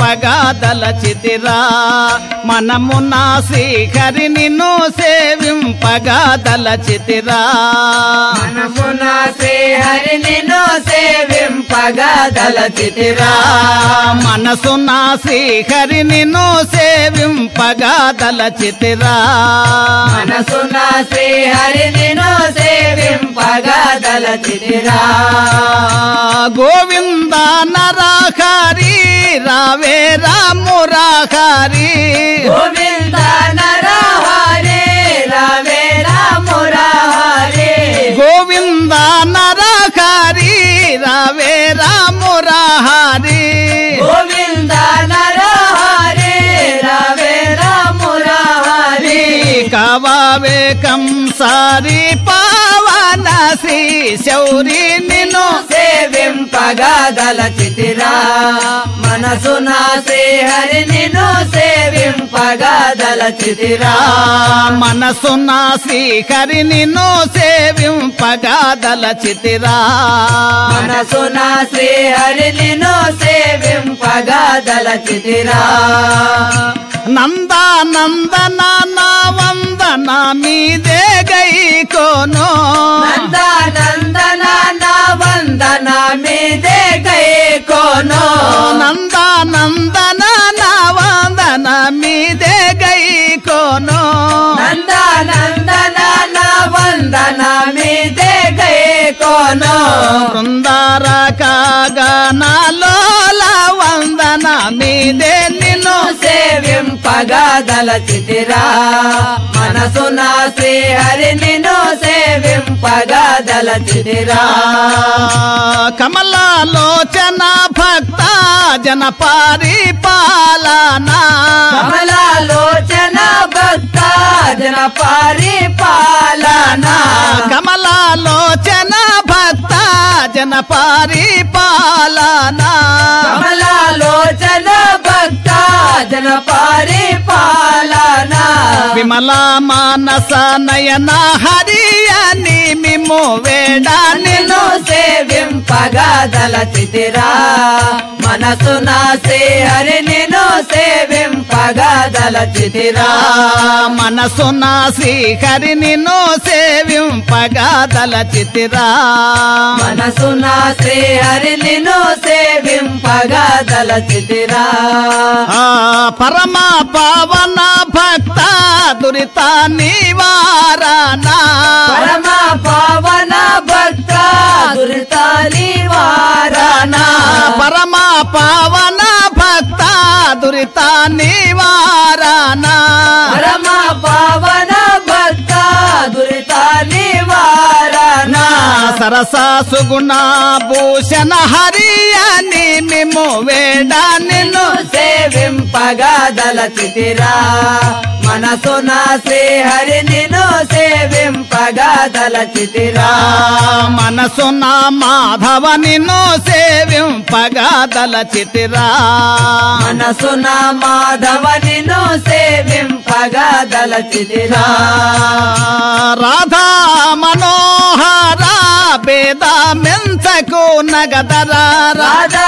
సేవింపగాదలచితిరా మనమున శ్రీహరి నిన్ను సేవింపగాదలచితిరా మనమున శ్రీహరి నిన్ను సేవింపగదలచితిరా మనసున శ్రీహరి నిన్ను సేవింపగాదలచితిరా మనసున శ్రీహరి నిన్ను సేవింపగదలచితిరా గోవింద నరహరి రావే రామురాహరి గోవింద నరహరి రవే రామురహరి గోవింద నరహరి రావే రామురాహరి గోవింద నరహరి రవే రామురహరి కావే కంసారి పావన శ్రీ శౌరి నిన్ను సేవింపగదలచితిరా మనసున శ్రీహరి నిన్ను సేవింపగదలచితిరా మనసున శ్రీహరి నిన్ను సేవింపగాదలచితిరా మనసున శ్రీహరి నిన్ను సేవింపగదలచితిరా నందా నందన నా వందన మీదే గై కోను నంద నందన నా వందన మీదే కై కోను నందా నందన నా వందన మీదే గై కోను నంద నందన నా వందన మీదే కై కోను బృందార కాగనాలోల వందన మీదే నిన్ను సేవింపగదలచితిరా మనసున శ్రీహరి నిన్ను సేవింపగదలచితిరా కమలాలోచన భక్త జన పరిపాలనా కమలాలోచన భక్త జన పరిపాలన కమలాలోచన భక్త జన పరిపాలనా కమలాలోచన భక్త జన పరిపాలన విమల మానస నయన హరియని మిము వేడా నిన్ను సేవింపగదలచితిరా మనసున శ్రీహరి నిన్ను సేవింపగదలచితిరా మనసున శ్రీహరి నిన్ను సేవింపగాదలచితిరా మనసున శ్రీహరి నిన్ను సేవింపగదలచితిరా ఆ పరమ పావన భక్త దురిత నివారణ పరమ పావన భక్త దురిత నివారణ పరమ పావన భక్త దురిత నివారణ పరమ పావన భక్త దురిత నివారణ సరస సుగుణ భూషణ హరియని మిము వేడ నిన్ను నిన్ను సేవింపగదలచితిరా మనసున శ్రీహరి నిన్ను సేవింపగదలచితిరా మనసున మాధవ నిన్ను సేవింపగాదలచితిరా మనసున మాధవ నిన్ను సేవింపగదలచితిరా రాధా మనోహర భేద మెంచకు నగదరా రాధా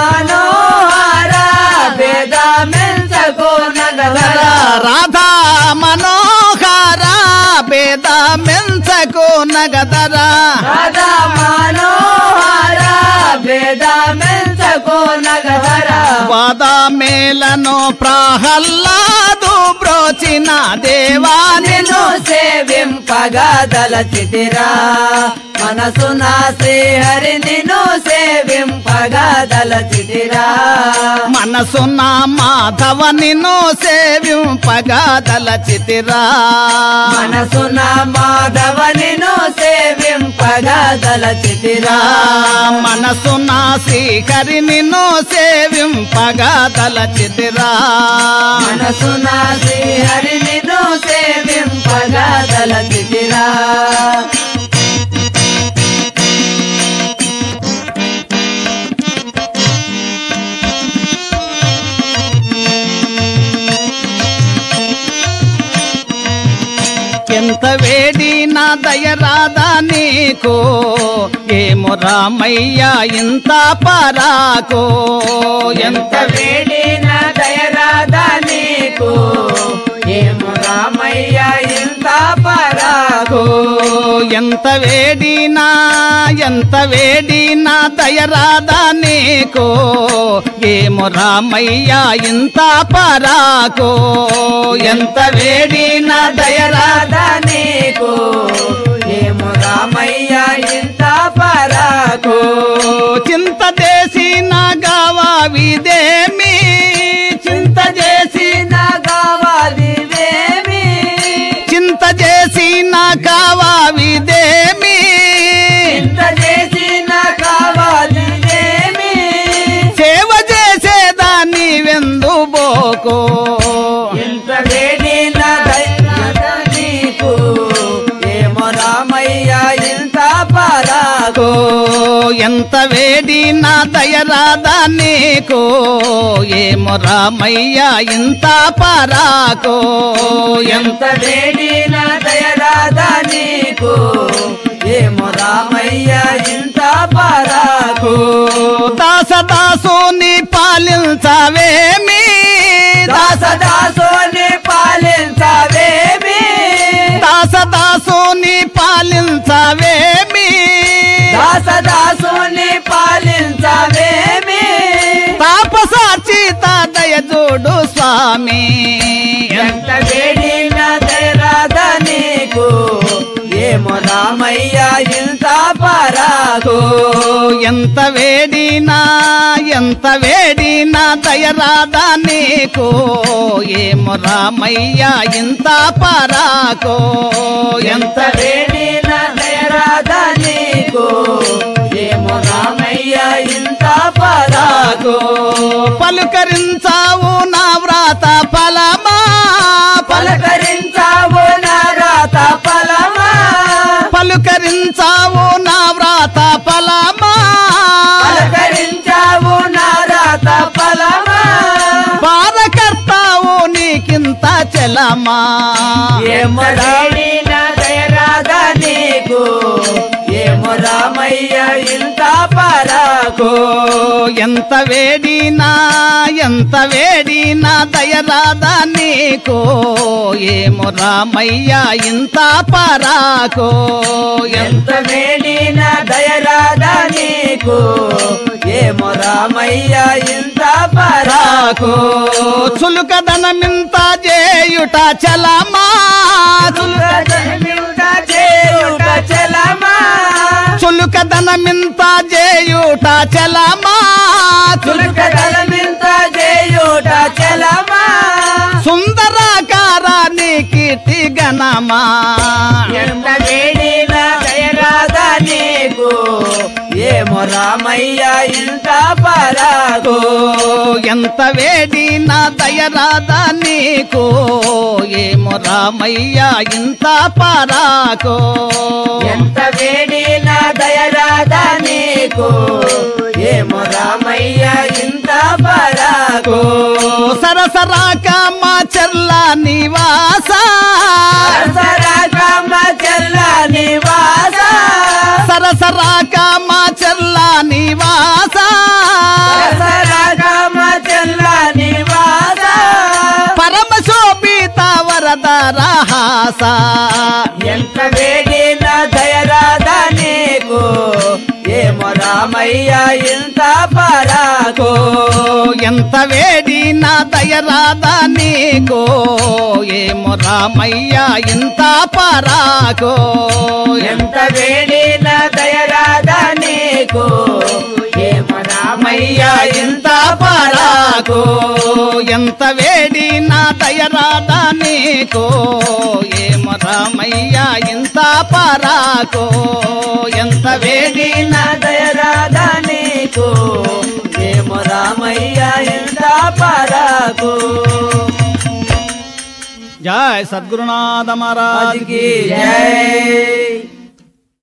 మనోహర వేద మెంచకు నగర రాధా మనోహర భేద మెంచకు నగదరా రాధా మనోహర వేద మెంచకు నగర వాద మేలను ప్రహల్లాదు బ్రోచిన దేవాని నిన్ను సేవింపగదలచితిరా మనసున శ్రీహరి నిన్ను సేవింపగదలచితిరా మనసున మాధవ నిన్ను సేవింపగాదలచితిరా మనసున మాధవ నిన్ను సేవింపగదలచితిరా మనసున శ్రీహరి నిన్ను సేవింపగాదలచితిరా మనసున శ్రీహరి నిన్ను సేవింపగదలచితిరా ఎంత వేడిన దయరాదా నీకు ఏమో రామయ్య ఇంత పరాకో ఎంత ఎంత వేడిన పరాకు ఎంత వేడినా ఎంత వేడినా దయరాదా నీకు ఏమో రామయ్య ఇంత పరాకు ఎంత వేడినా దయరాదా దయరాధ నీకు ఏమో రామయ్య ఇంత పరాకు చింత చేసిన గావావిదేమి చింత చేసి నా కావాలివేమి చింత చేసిన కావావిదేమి చింత చేసి నా కావాలివేమి సేవ చేసేదాన్ని వెందు బోకో ఇంత వేడి నా దయరాధ నీకు ఏమో రామయ్య ఇంత పరాకు ఎంత వేడి నా దయరాదా నీకు ఏమో రామయ్య ఇంత పరాకో ఎంత ఎంత వేడి నా దయరాధ నీకు ఏమో రామయ్య ఇంత పరాకు దాసదాసుని పాలించవేమి దాస దాసోని పాలించవేమి దాసదాసుని పాలించవేమి దాస దాసోని పాలించవేమి తాపసాచి తాతయ్య చూడు స్వామి ఎంత వేడి నా దయరాధ నీకు ఏమో రామయ్య ఇంత పరాకు ఎంత వేడినా ఎంత వేడినా దయరాదా నీకు ఏమో రామయ్య ఇంత పరాకో ఎంత ఎంత వేడి నా దయరాధ నీకు ఏమో రామయ్య ఇంత పరాకు పలుకరించావు నా వ్రాత ఫలమా పలకరించావు నా రాత ఫలమా పలుకరించావు నా వ్రాత ఫలమా పలకరించావు నా రాత ఫలమా బాధకర్తావు నీకింత చలమా ఏమో రాడి నా దయరాధ నీకు ఏమో రామయ్య ఇంత పరాకు ఎంత వేడినా ఎంత వేడినా దయరాదా నీకు ఏమో రామయ్య ఇంత పరాకో ఎంత ఎంత వేడి నా దయరాధ నీకు ఏమో రామయ్య ఇంత పరాకు పరాకో చులుకదనమింత చేయుట చలమా చులకదనమింత చేయుట చలమా చులుకదనమింత చేయుట చలమా చులకదనమింత చేయుట చలమా సుందరాకారాన్ని కీర్తి గణమా ఎంత వేడి నా దయరాధ నీకు ఏమో రామయ్య ఇంత పరాకు ఎంత వేడి నా దయరాదా నీకు ఏమో రామయ్య ఇంత పరాకో ఎంత వేడి నా దయరాధ నీకు ఏమో రామయ్య ఇంత పరాకు సరసరాక మా చెల్ల నివాస సరసరాకమ్మ చెల్ల నివాస సరసరాక మా చెల్ల నివాస సరసరాకమ్మ చెల్ల నివాస పరమ శోభిత వరద రహాస ఎంత వేడి నా దయరాధ నీకు ఏమో రామయ్య ఇంత పరాకు ఎంత వేడి నా దయరాదా నీకు ఏమో రామయ్య ఇంత పరాకో ఎంత వేడి నా దయరాధ నీకు ఏమో రామయ్య ఇంత పరాకు ఎంత వేడి నా దయరాదా నీకు ఏమో రామయ్య ఇంత పరాకో ఎంత వేడి వేడి నా దయరాధ నీకు ఏమో రామయ్య ఇంత పరాకు జయ సద్గురునాథ మహారాజ్ రాజుకి జై